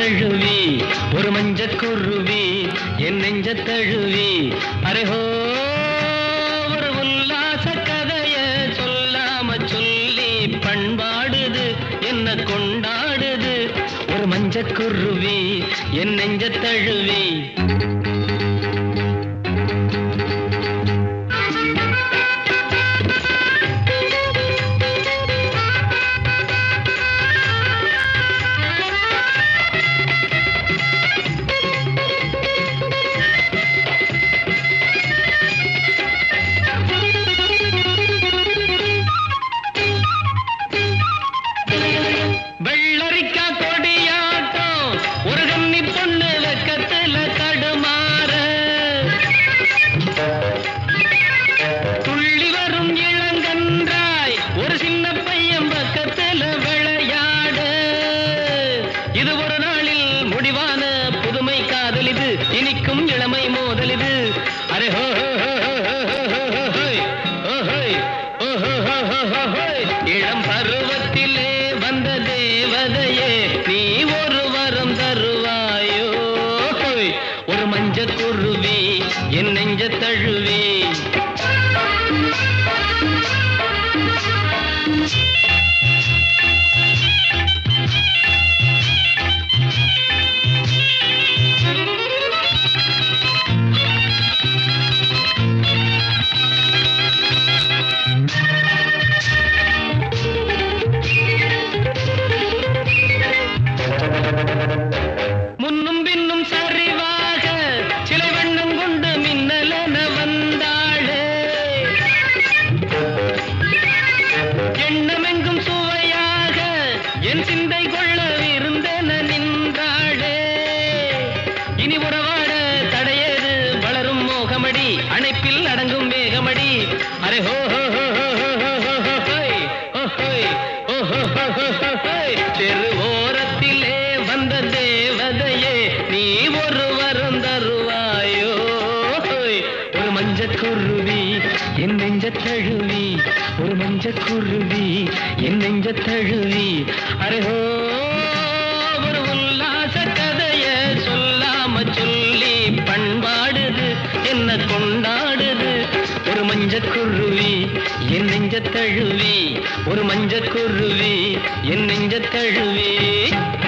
தழுவி ஒரு மஞ்ச குருவி என் நெஞ்ச தழுவி அரேஹோ ஒரு உல்லாச கதைய சொல்லாம சொல்லி பண்பாடுது என்ன கொண்டாடுது ஒரு மஞ்ச குருவி என் நெஞ்ச தழுவி வெள்ளரிக்கா கொடியாட்டம் ஒரு கன்னி பொண்ணு வெக்கத்துல தடுமாற துள்ளி வரும் இளங்கன்றாய் ஒரு சின்ன பையன் பக்கத்துல விளையாட இது ஒரு நாளில் முடிவான புதுமை காதல் இது இனிக்கும் இளமை மோதல் இது அரே ஹோ ஹோ ஹோ ஹோ ஹோ ஹோ ஹோய். ஓஹோய். ஓஹோ ஹோ ஹோ ஹோ ஹோய். இளம் பருவத்திலே வந்த தேவதையே நீ ஒரு வரம் தருவாயோ ஹோய். ஒரு மஞ்ச குருவி என் நெஞ்ச தழுவி முன்னும் பின்னும் சரிவாக சிலை வண்ணம் கொண்டு மின்னலென வந்தாளே எண்ணமெங்கும் சுவையாக என் சிந்தை கொள்ள இருந்தென நின்றாளே இனி உறவாட தடையேது வளரும் மோகமடி அணைப்பில் அடங்கும் வேகமடி அரே ஹோ ஹோ ஹோ ஹோ ஹோ ஹோ ஹோ ஹோ ஹோய். ஹோ ஹோய். ஹோ ஹோ ஹோ ஹோ ஹோ ஹோய். தெரு ஓரத்திலே வந்த தேவதையே நீ ஒரு வரம் தருவாயோ ஹோய். ஒரு மஞ்ச குருவி என் நெஞ்ச தழுவி ஒரு மஞ்ச குருவி என் நெஞ்ச தழுவி அரே ஹோ ஒரு உல்லாச கதைய சொல்லாம சொல்லி பண்பாடுது என்ன கொண்டாடுது ஒரு மஞ்ச குருவி என் நெஞ்ச தழுவி ஒரு மஞ்ச குருவி என் நெஞ்ச தழுவி